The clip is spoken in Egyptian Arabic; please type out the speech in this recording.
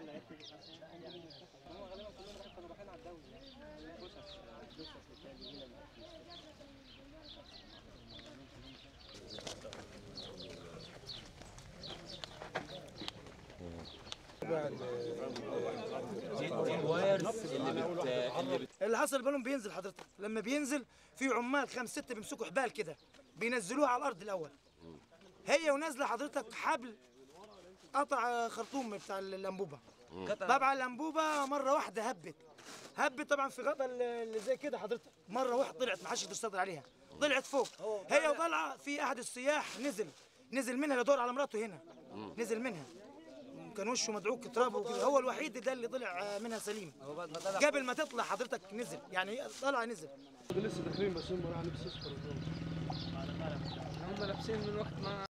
هم غالبا كلهم كانوا رايحين على الدوري يعني بوسس بوسس بالتالي ميلان دي دي الوايرز اللي بت اللي بت اللي حصل البالون بينزل حضرتك لما بينزل في عمال خمس ست بيمسكوا حبال كده بينزلوها على الارض الاول هي ونازله حضرتك حبل قطع خرطوم بتاع الانبوبه طبعا الانبوبه مره واحده هبت هبت طبعا في غطا اللي زي كده حضرتك مره واحده طلعت ما حدش يستطيع عليها طلعت فوق هي وطالعه في احد السياح نزل نزل منها يدور على مراته هنا نزل منها كان وشه مدعوك تراب وكده هو الوحيد ده اللي طلع منها سليم قبل ما تطلع حضرتك نزل يعني طلع نزل لسه داخلين بس هم راح لبس اصفر هم لابسين من وقت ما